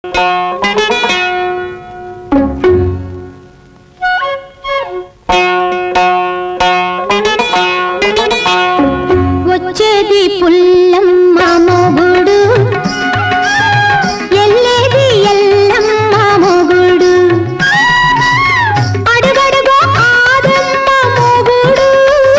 వచ్చేది పుల్లమ్మ మొగుడు ఎల్లేది ఎల్లమ్మ మొగుడు అడుగడుగో ఆదమ్మ మొగుడు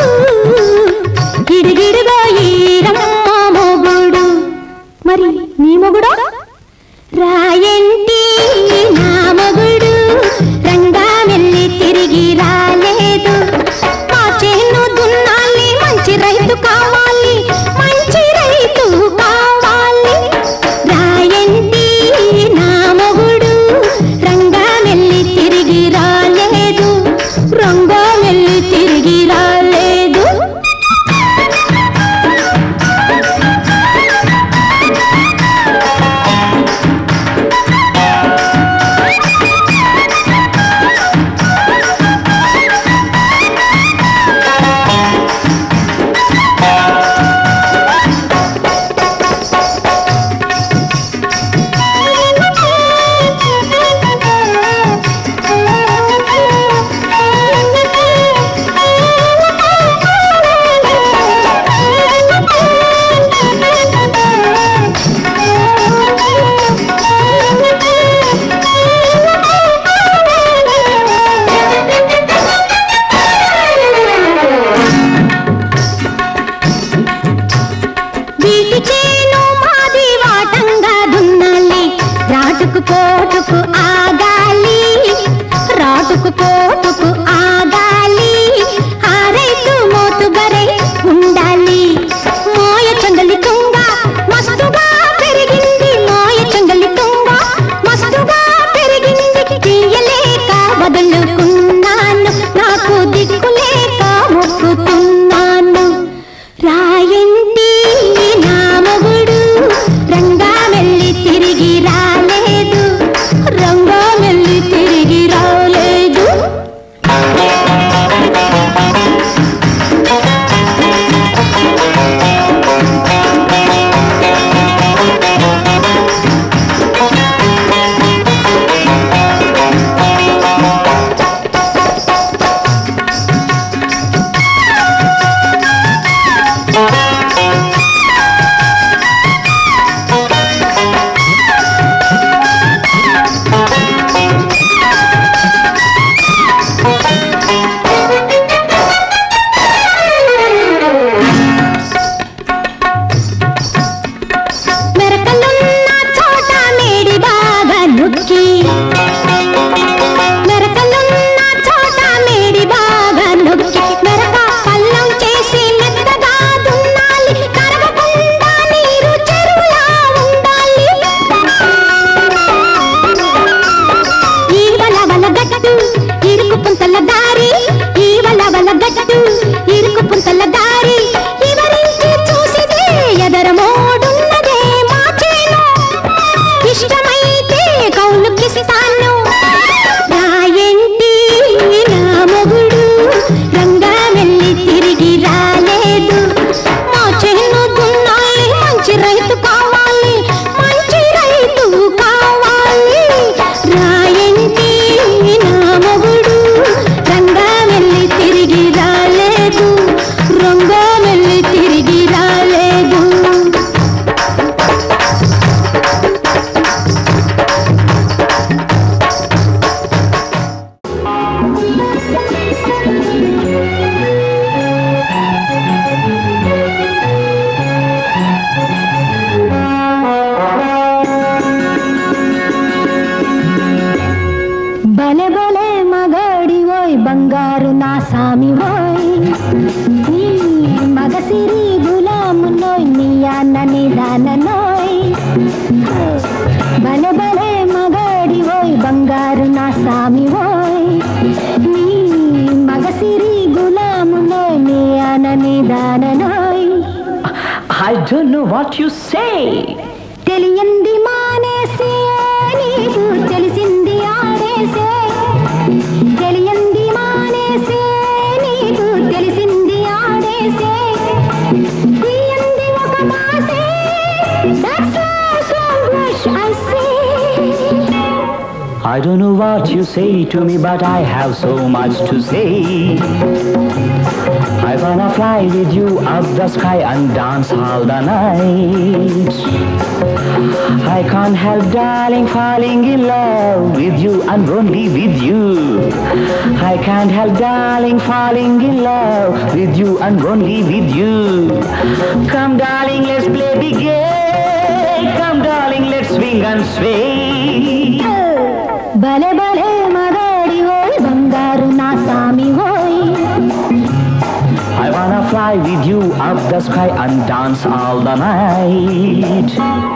గిడుగిడుగో ఈరమ్మ మొగుడు మరి నీ మొగుడా రాయంటి నా మొగుడు రంగా వెళ్ళి తిరిగి రాలేదు మా చేను దున్నాలి మంచి రైతు కావాలి మంచి రైతు కావాలి రాయంటి నా మొగుడు రంగా వెళ్ళి తిరిగి రాలేదు రంగా వెళ్ళి తిరిగి రాలేదు వీటి చేను మాది వాటంగా దున్నాలి రాటుకు పోటుకు ఆగాలి రాటుకు పోటుకు ఆగాలి ఆ రైతు మోతుబరై ఉండాలి మోయ చంగలి తుంగ మస్తుగా పెరిగింది మోయ చంగలి తుంగ మస్తుగా పెరిగింది తీయలేక వదులుకున్నాను నాకు దిక్కులేక మొక్కుతున్నాను రాయండి నా మొగుడు రంగా వెళ్ళి తిరిగి రాలేదు రంగా వెళ్ళి తిరిగి రాలేదు మెరకలున్న చోట మేడి బాగా నొక్కి మెరకలున్న చోట మేడి బాగా నొక్కి మెరక పల్లం చేసి మెత్తగా దున్నాలి కరగకుండా నీరు చెరువులా ఉండాలి ఈ వల వల గట్టు ఇరుకు పుంతల దారి ఈ వల వల గట్టు ఇరుకు పుంతల దారి వివరించి చూసిదే ఎదర మోడున్నదే మా చేను ఇష్టమైతే కౌలుకిస్తాను రాయంటి నా మొగుడు రంగా వెళ్ళి తిరిగి రాలేదు మా చేను దున్నాలి మంచి రైతు కావాలి మంచి రైతు కావాలి రాయంటి నా మొగుడు రంగా వెళ్ళి తిరిగి రాలేదు రంగా వెళ్ళి తిరిగి రాలేదు బలే బలే మగాడి ఓయ్ బంగారు నా సామి ఓయ్ నీ మగసిరి గులాము నోయ్ నీ అన్న నిదాన నోయ్ బలే బలే మగాడి ఓయ్ బంగారు నా సామి ఓయ్ నీ మగసిరి గులాము నోయ్ నీ అన్న నిదాన నోయ్ I don't know what you say. తెలియంది మానేసే నీకు తెలిసింది ఆడేసే తెలియంది మానేసే నీకు తెలిసింది ఆడేసే తీయంది ఒక మాసే That's why so much I say I don't know what you say to me, but I have so much to say. I wanna fly with you up the sky and dance all the night. I can't help, darling, falling in love with you and only with you. I can't help, darling, falling in love with you and only with you. Come, darling, let's play big game. Come, darling, let's swing and sway. భలే భలే మగాడి ఓయ్ బంగారు నా సామి ఓయ్ I wanna fly with you up the sky and dance all the night.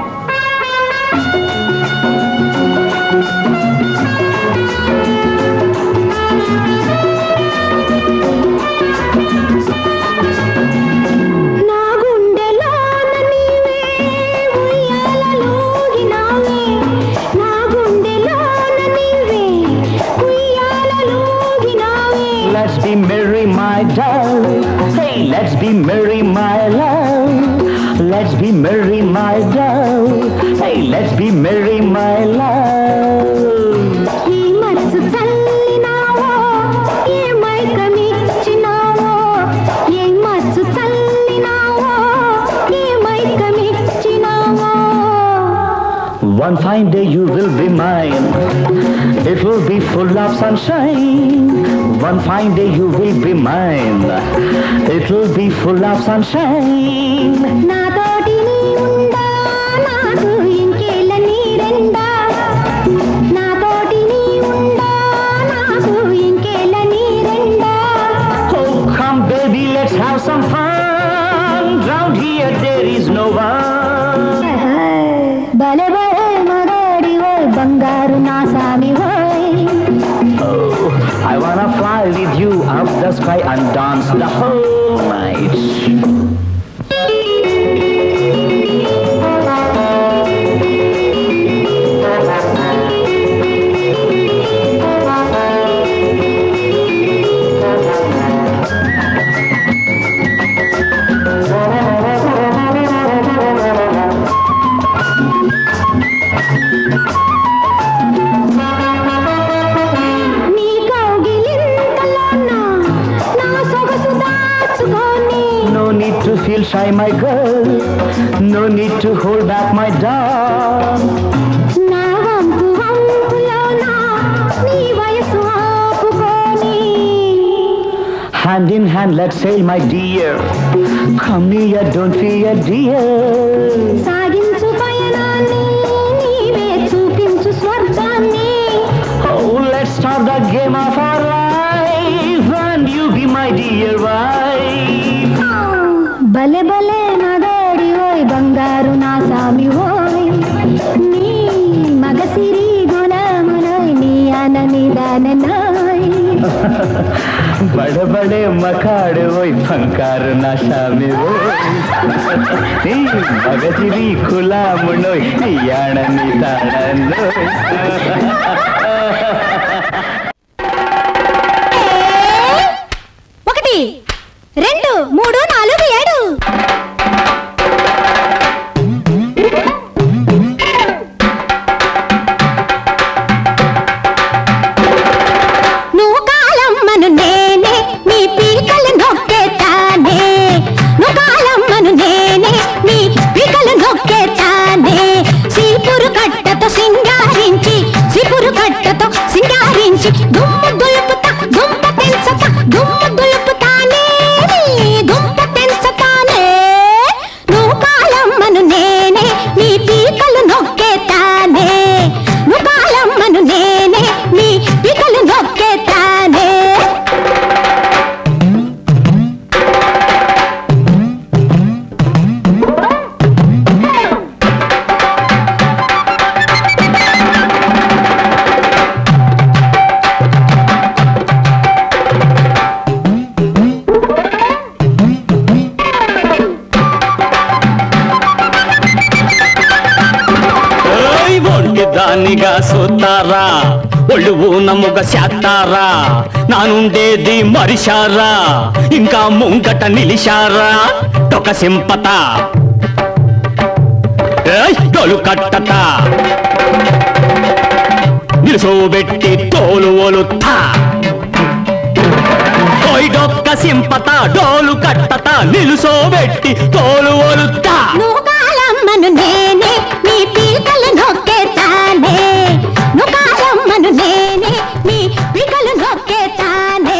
నా గుండెలోన నీవే ఉయ్యాలలోగినావే నా గుండెలోన నీవే ఉయ్యాలలోగినావే Let's be merry, my doll. Hey, let's be merry, my love. Let's be merry, my doll. Hey, let's be merry, my love. ఈ మనసు చల్లినావో ఏ మైకమిచ్చినావో ఏ మనసు చల్లినావో ఏ మైకమిచ్చినావో One fine day you will be mine. It will be full of sunshine. One fine day you will be mine. It will be full of sunshine. నాతోటి నీ ఉండా నాకు ఇంకేళ్ళ నీరెండా నాతోటి నీ ఉండా నాకు ఇంకేళ్ళ నీరెండా Oh, come baby, let's have some fun. Round here there is no one. భలే భలే మగాడి ఓయ్ బంగారు నా సామి ఓయ్ Oh, I wanna fly with you up the sky and dance the whole night. నీ కౌగిలింతలోన నా సొగసు దాచుకొని No need to feel shy, my girl. No need to hold back, my doll. నా వంపు వంపులోన నీ వయసు ఆపుకొని Hand in hand, let's sail, my dear. Come near, don't fear, dear. సాగించు పయనాన్ని నీవే చూపించు స్వర్గాన్ని Oh, let's start the game of our life, and you be my dear wife. భలే భలే మగాడి ఓయ్ బంగారు నా సామి ఓయ్ నీ మగసిరి గులామునోయ్ నీ అనని దాననాయ్ बड़े बड़े मकाड़ वही फंकार नशा में वो నీ మగసిరి కులా మునోయ్ యాడని తాడనోయ్ ఒకటి రెండు మూడు నాలుగు ఏడు నువ్వు కాలమ్మను నేనే నీ పీకలు నొక్కేతానే నువ్వు కాలమ్మను నేనే నీ పీకలు నొక్కేతానే సీపురు కట్టతో సింగారించి సీపురు కట్టతో సింగారించి దుమ్ము దులుపుతా దుంప పెంచతా దుమ్ము దులుపుతానే నీ దుంప పెంచతానే నువ్వు కాలమ్మను నేనే నీ పీకలు నొక్కేతానే నువ్వు కాలమ్మను నేనే నీ పీకలు నొక్కేతానే ఓయ్ ఒంటి దానిగా సూతారా ఒళ్ళు నమ్ముగా చేస్తారా నానుండేది మరిశారా ఇంకా ముంగట నిలిశారా ఒక సింపత ఏయ్, డొలు కట్టత నిలుసోబెట్టి తోలు ఒలుత్తా ఓయ్ డొక్క సింపత డోలు కట్టత నిలుసోబెట్టి తోలు ఒలుత్తా నువ్వుకాలమ్మను నేనే నీ పీకలు నొక్కేతానే నువ్వుకాలమ్మను నేనే నీ పీకలు నొక్కేతానే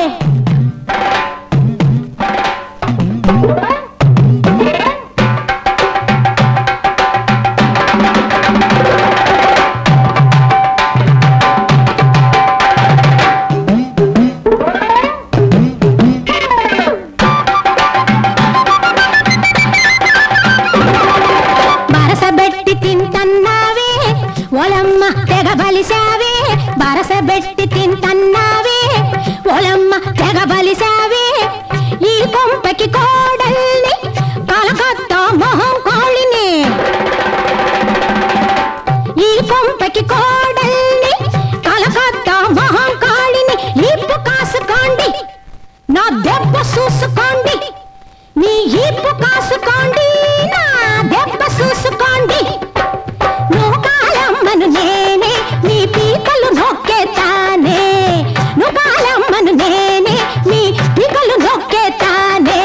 బరసబెట్టి తింటన్నావే ఒలమ్మ తెగ బలిసావే బరసబెట్టి తింటన్నావే ఒలమ్మ తెగ బలిసావే ఈ కొంపకి కోడల్ని కలకత్తా మొహం కోళిని ఈ కొంపకి కోడల్ని కలకత్తా మొహం కాళిని ఇప్పు కాసుకోండి నా దెబ్బ చూసుకోండి నీ ఈపు కాసుకోండి నా దెబ్బ చూసుకోండి నువ్వు కాలమ్మను నేనే నీ పీకలు నొక్కేతానే నువ్వు కాలమ్మను నేనే నీ పీకలు నొక్కేతానే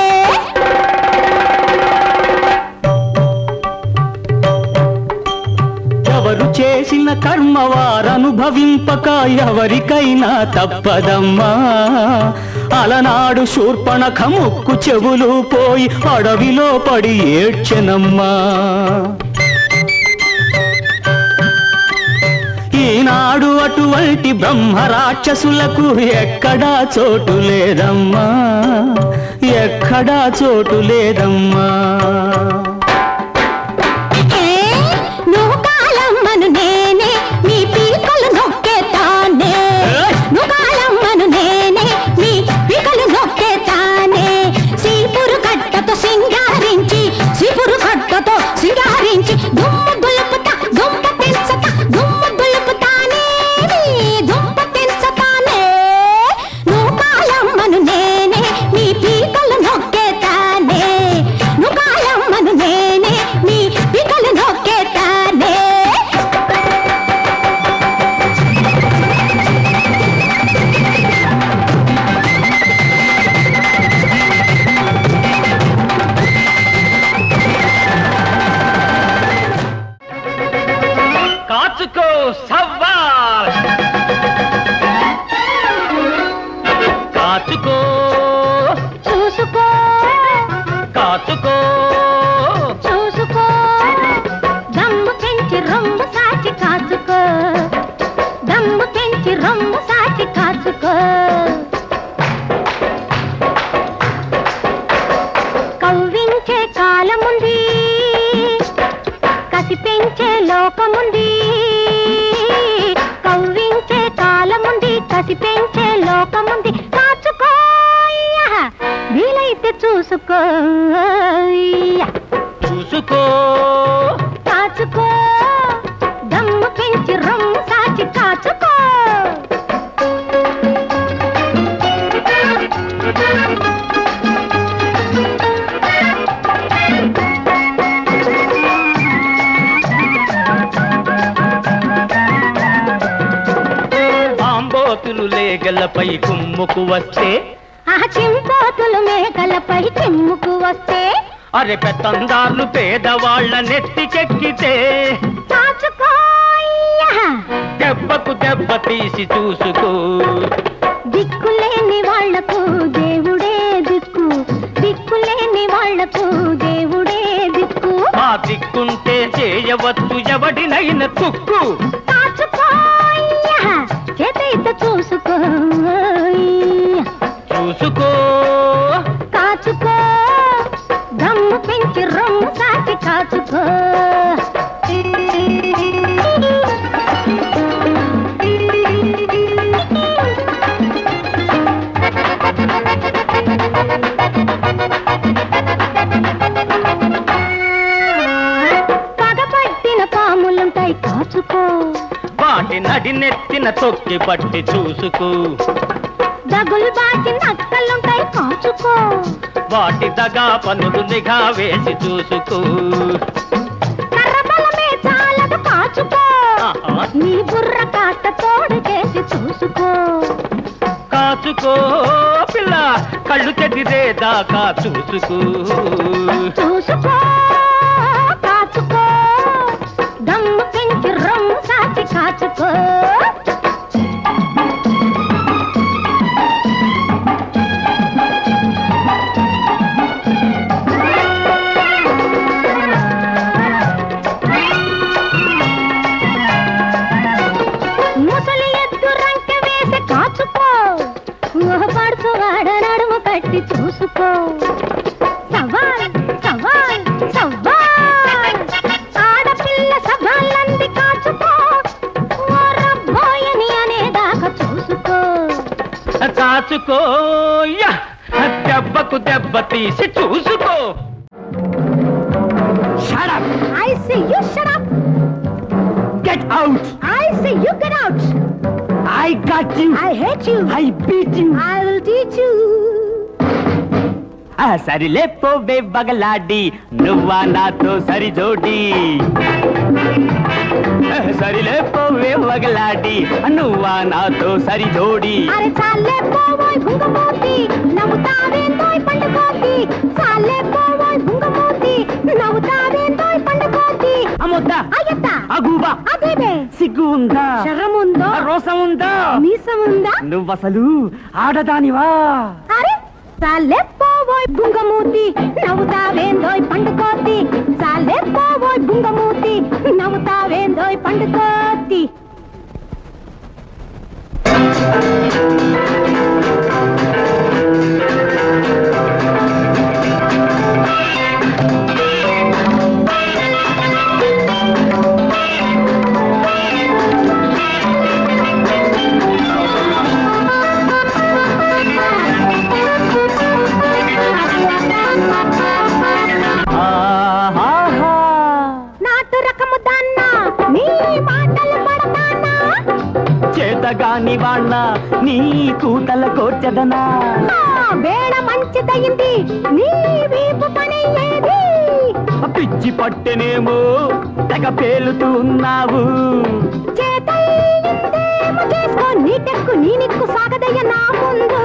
ఎవరు చేసిన కర్మ వారనుభవింపక ఎవరికైనా తప్పదమ్మా అలనాడు శూర్పణఖ ముక్కు చెవులు పోయి అడవిలో పడి ఏడ్చెనమ్మా ఈనాడు అటువంటి బ్రహ్మ రాక్షసులకు ఎక్కడా చోటు లేదమ్మా ఎక్కడా చోటు లేదమ్మా ఏ, నువ్వు కాలమ్మను నేనే నీ పీకలు నొక్కేతానే నువ్వు కాలమ్మను నేనే నీ పీకలు నొక్కేతానే సీపురు కట్టతో సింగారించి సీపురు కట్టతో సింగారించి దుమ్ము దులుపుతా దుంప తెంచతా దుమ్ము దులుపుతానే నీ దుంప తెంచతానే నువ్వు కాలమ్మను నేనే నీ పీకలు నొక్కేతానే నువ్వు కాలమ్మను నేనే నీ పీకలు నొక్కేతానే కాచుకో సవ్వాల్ కాచుకో చూసుకో కాచుకో చూసుకో దమ్ము పెంచి రొమ్ము సాచి కాచుకో దమ్ము పెంచి రొమ్ము సాచి కాచుకో కవ్వించే కాలముంది కసి పెంచే లోకముంది కవ్వించే కాలముంది కసి పెంచే లోకముంది కాచుకో వీలైతే చూసుకో చూసుకో కాచుకో దమ్ము పెంచి రొమ్ము సాచి కాచుకో ఆంబోతులు లేగలపై కుమ్ముకు వస్తే ఆ చింపోతులు మేకలపై చిమ్ముకు వస్తే అరె పెత్తందార్లు పేదవాళ్ల నెత్తికెక్కితే కాచుకో దెబ్బకు దెబ్బ తీసి చూసుకో దిక్కులేని వాళ్లకు దేవుడే దిక్కు దిక్కులేని వాళ్లకు దేవుడే దిక్కు ఆ దిక్కుంటే చేయవచ్చు ఎవడినైన తుక్కు కాచుకో చేతైతే చూసుకో చూసుకో కాచుకో దమ్ము పెంచి రొమ్ము సాచి కాచుకో పగపట్టిన పాములుంటాయి కాచుకో వాటి నడి నెత్తిన తొక్కి పట్టి చూసుకో దగులు బాచి నక్కలుంటాయి కాచుకో వాటి దగా పనులు నిఘా వేసి చూసుకో కర్ర బలమే చాలదు కాచుకో ఆహా. నీ బుర్ర కాస్త కాసుకో పిల్ల కళ్ళు చెదిరే దాకా చూసుకో చూసుకో కాచుకో దమ్ము పెంచి రమ్ము కాచి కాచుకో ముసలి ఎద్దు రంకె వేసి కాచుకో పడుచు వాడ నడుము కట్టి చూసుకో సవాల్ సవాల్ సవాల్ ఆడపిల్ల సవాళ్ళంది కాచుకో ఓరబ్బోయని అనేదాకా చూసుకో కాచుకో యా! దెబ్బకు దెబ్బ తీసి చూసుకో Shut up! I say you shut up. Get out! I say you get out. I got you! I hate you. I beat you! I will teach you. ఆ సరిలే పోవే బగలాడి నువ్వా నాతో సరి జోడి ఆ, సరిలే పోవే బగలాడి నువ్వా నాతో సరి జోడి అరే చాలే పోవోయ్ గుంగమూతి నవ్వుతావేందోయ్ పండుకోతి చాలే పోవోయ్ గుంగమూతి నవ్వుతావేందోయ్ పండుకోతి అమ్మొద్దా అయ్యత్త అగూబా అదేబే సిగ్గు ఉందా శరముందో ఆ, రోసం ఉందా మీసముందా నువ్వసలు ఆడదానివా అరే చాలే పోవోయ్ బుంగమూతి నవ్వుతావేందోయ్ పండుకోతి చాలే పోవోయ్ బుంగమూతి నవ్వుతావేందోయ్ పండుకోతి ఆహాహా. నాటు రకము దాన్నా నీ మాటలు పడతానా చేతగాని వాళ్ళ నీ కూతల కోర్చదనా ఆ, వేళ మంచిదయింది నీ వీపు పని ఏది పిచ్చి పట్టెనేమో తెగ పేలుతూ ఉన్నావు చేతయిందేమో చేసుకో నీ టెక్కు నీ నిక్కు సాగదయ్య నా ముందు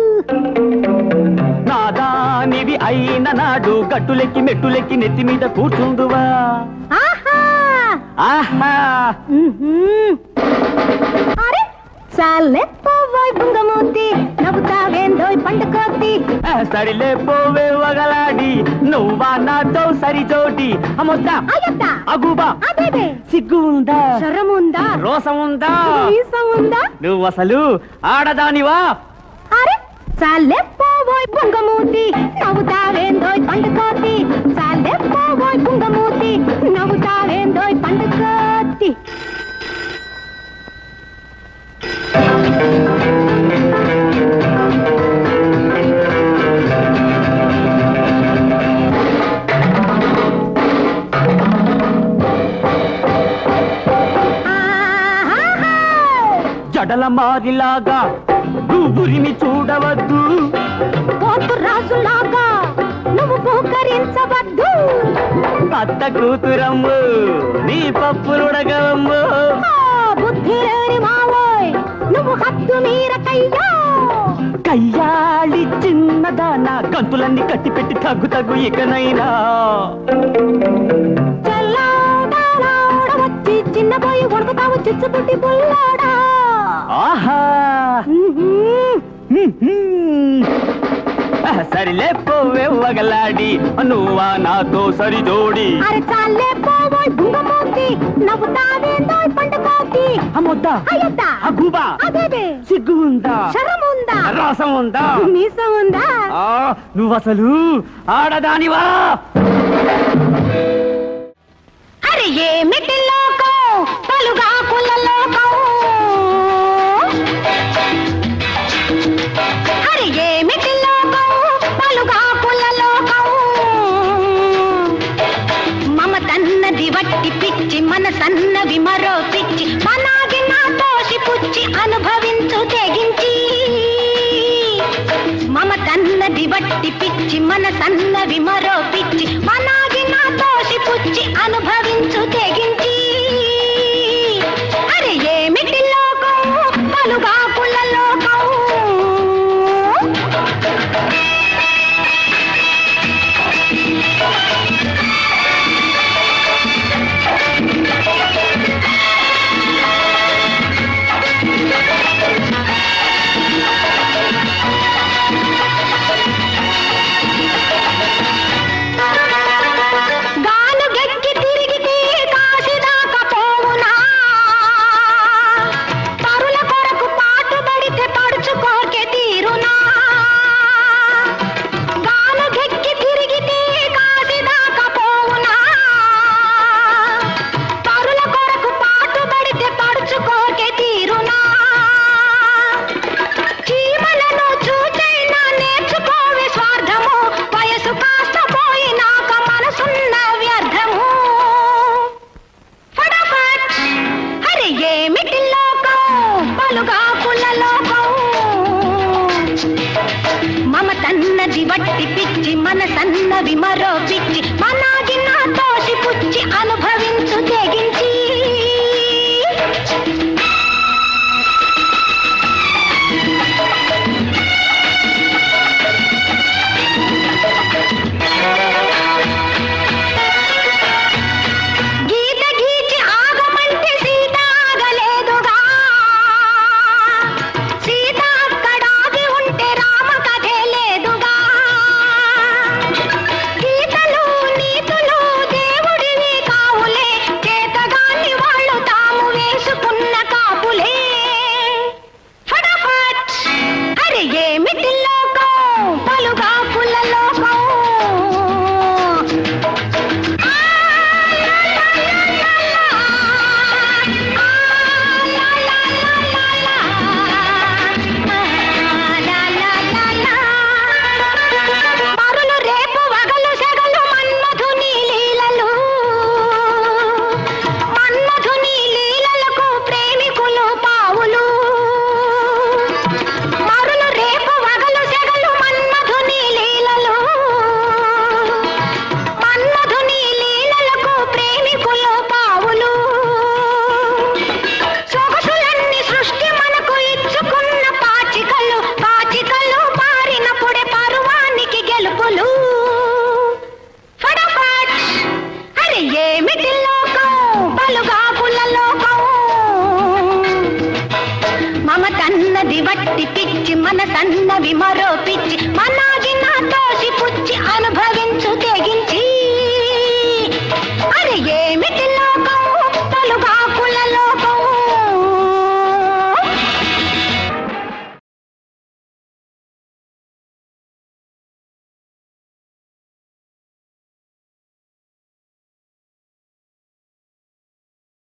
నాదానివి అయిన నాడు గట్టులెక్కి మెట్టులెక్కి నెత్తి మీద కూర్చుందువా ఆహా ఆహా ఉహుం. అరే చాలే పోవోయ్ బుంగమూతి నవ్వుతావేందోయ్ పండుకోతి ఆ, సరిలే పోవే వగలాడి నువ్వా నాతో సరి జోడి అమ్మొద్దా అయ్యత్త అగుబా అదేదే సిగ్గు ఉందా శరముందా రోసం ఉందా మీసముందా నువ్వు అసలు ఆడదానివా అరే చాలే పోవోయ్ బుంగమూతి నవ్వుతావేందోయ్ పండుకోతి చాలే పోవోయ్ బుంగమూతి నవ్వుతావేందోయ్ పండుకోతి ఆహాహా! జడల మారిలాగా నువ్వురిని చూడవద్దు పోతు రాజులాగా నువ్వు పోకరించవద్దు అత్త కూతురమ్ము నీ పప్పులుడగవమ్ము ఆ, బుద్ధి లేని మావోయ్ నువ్వు హద్దు మీరకయ్యా కయ్యాళి చిన్నదానా గంతులన్నీ కట్టి పెట్టి తగ్గు తగ్గు ఇకనైనా చల్లాడాలాడ వచ్చి చిన్నపోయి ఉడకతావు చిచ్చుబుడ్డి పుల్లాడా ఆహా ఉహుం. హ్మ్. ఆ, సరిలే పోవే వగలాడి నువ్వా నాతో సరి జోడి అరే చాలే పోవోయ్ బుంగమూతి నవ్వుతావేందోయ్ పండుకోతి అమ్మొద్దా అయ్యద్దా అగుబా అదేదే సిగ్గు ఉందా శరముందా రసం ఉందా మీసం ఉందా ఆ, నువ్వసలు ఆడదానివా అరే ఏమిటి లోకం పలుగాకుల లోకం అరే ఏమిటి లోకం పలుగాకుల లోకం మమతన్నది వట్టి పిచ్చి మనసన్నవి మరో పిచ్చి మనాగి నా తోసి పుచ్చి అనుభవించు తెగించి మమతన్నది వట్టి పిచ్చి మనసన్నవి మరో పిచ్చి మనాగి నా తోసి పుచ్చి అనుభవించు తెగించి అరే ఏమిటి లోకం పలుగాకుల లోకం పలుగాకుల లోకం మమ తన్నది వట్టి పిచ్చి మన సన్నవి మరో పిచ్చి మనాగి నా తోసి పుచ్చి అనుభవించు తెగించి గీత గీచి ఆగమంటే సీత ఆగలేదుగా సీత అక్కడాగి ఉంటే రామ కథే లేదుగా గీతలు నీతులు దేవుడివి కావులే చేతగాని వాళ్ళు తాము వేసుకున్న కాపులే ఫటాఫట్ అరే ఏమిటి లోకం పలుగాకుల లోకం మరులు రేపు వగలు సెగలు మన్మధుని లీలలు మన్మధుని లీలలకు ప్రేమికులు పావులు మరులు రేపు వగలు సెగలు మన్మధుని లీలలు మన్మధుని లీలలకు ప్రేమికులు పావులు సొగసులన్నీ సృష్టి మనకు ఇచ్చుకున్న పాచికలు పాచికలు పారినప్పుడే పరువానికి గెలుపులు ఫటాఫట్ అరే ఏమిటి లోకం పలుగాపుల లోకం మమ తన్నది వట్టి పిచ్చి మన సన్నవి మరో పిచ్చి మనాగి నా తోసి పుచ్చి అనుభవించు తెగించి